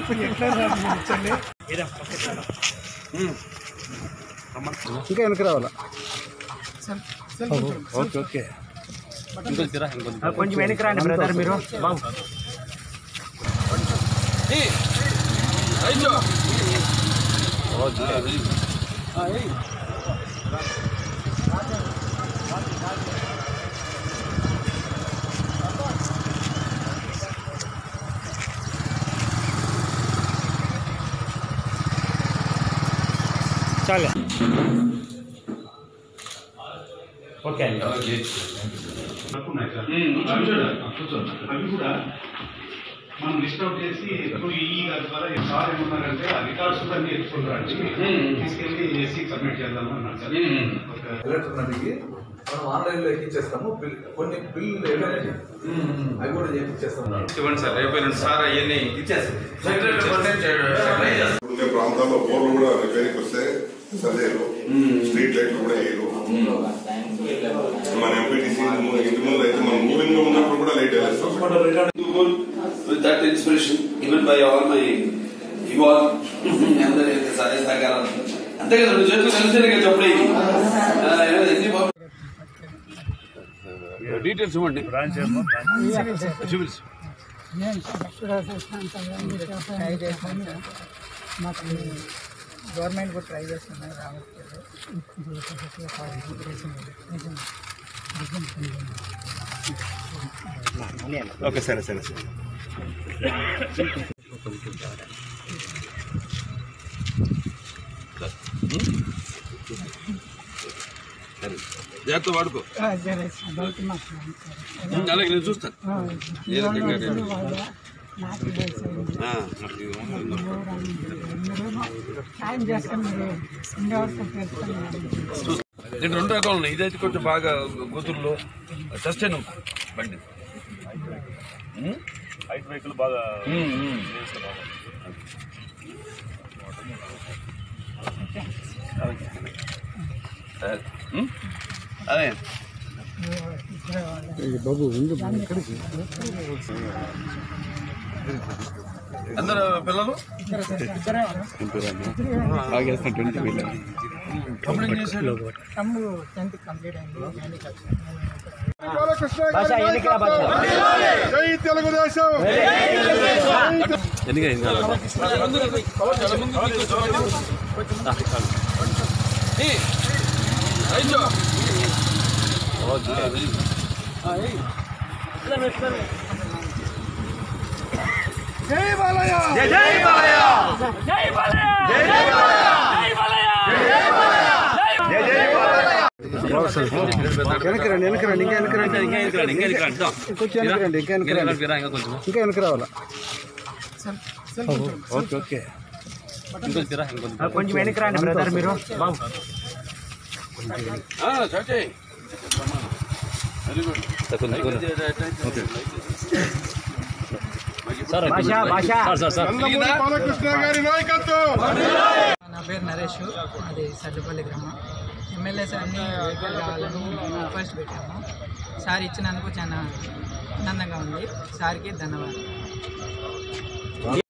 ఇంకా వెనక రావాలా ఓకే ఓకే కొంచెం వెనక్కి రండి బ్రదర్ మీరు బాబు చాలే ఓకే అండి అవి కూడా మనం లిస్ట్ అవుట్ చేసి ఇప్పుడు ఈ గారి ద్వారా ఈ సార్ ఏమన్నారంటే ఆ రికార్డ్స్ కూడా నేర్చుకుంటారండి తీసుకెళ్ళి ఎస్సీ సబ్మిట్ చేద్దాం అన్నారు సార్ ఒక ఎలక్ట్రానిక్ మనం ఆన్లైన్ లో ఎక్కిచ్చేస్తాము బిల్ కొన్ని బిల్లు ఏమైనా అవి కూడా చేయించేస్తాం ఇవ్వండి సార్ రేపు ఎల్లుండి సార్ అవన్నీ ఉండే ప్రాంతాల్లో బోర్లు కూడా రిపేరింగ్ వస్తే సర్దేరు స్ట్రీట్ లైట్లు కూడా వేయరు మన ఎంపీటీసీ ఇంటి ముందు అయితే మనం మూవింగ్ లో ఉన్నప్పుడు కూడా లైట్ వేస్తాం with that inspiration given by all my involved అందరి యొక్క సహాయ సహకారాలు అంతే కదా నువ్వు చేతులు కలిస్తేనే కదా చెప్పడే డీటెయిల్స్ ఇవ్వండి చూపించు ట్రై చేస్తాను మాకు గవర్నమెంట్ కూడా ట్రై చేస్తున్నాను రావట్లేదు ఓకే సరే సరే సరే జాగ్రత్త వాడుకో సరే బయట మాకు అలాగే నేను చూస్తాను ఏ రకంగా నేను నాకు తెలిసింది ఆ, సాయం చేస్తాను మీరు ఇంతవరకు చేస్తాను దీంట్లో రెండు రకాలు ఉన్నాయి ఇదైతే కొంచెం బాగా కూతురులో సస్టైన్ బండి హైట్ వెహికల్ బాగా ఉమ్, ఉమ్. అదే. ఉమ్? అదే బాబు ఉంది ఎక్కడికి అందరు పిల్లలు ఆగేస్తాను ట్వంటీ కంప్లైంట్ చేశాడు తమ్ముడు టెన్త్ కంప్లీట్ అయింది భాష ఎన్నికల భాష జై తెలుగుదేశం ఏయ్, రైచో. వెనక రండి వెనక రండి ఇంకా వెనక రండి ఇంకా వెనక్కి రండి, ఇంకా వెనక్కి రండి. దా. కొంచెం వెనక రండి ఇంకా వెనక ఇంకా రండి వెనక్కి రా, ఇంకా కొంచెం ఇంకా వెనక రావాలా ఓకే ఓకే ఇంకొంచెం రా, ఇంకొంచెం. కొంచెం వెనక్కి రండి బ్రదర్ మీరు బాబు ఆ, స్టార్ట్ చేయి. Very good. సార్ భాష భాష sir sir sir Nandamuri Balakrishna గారి నాయకత్వం నా పేరు నరేష్ అది సర్దుపల్లి గ్రామం ఎమ్మెల్యే సార్ని వెహికల్ కావాలని రిక్వెస్ట్ పెట్టాము సార్ ఇచ్చినందుకు చాలా ఆనందంగా ఉంది సార్కి ధన్యవాదాలు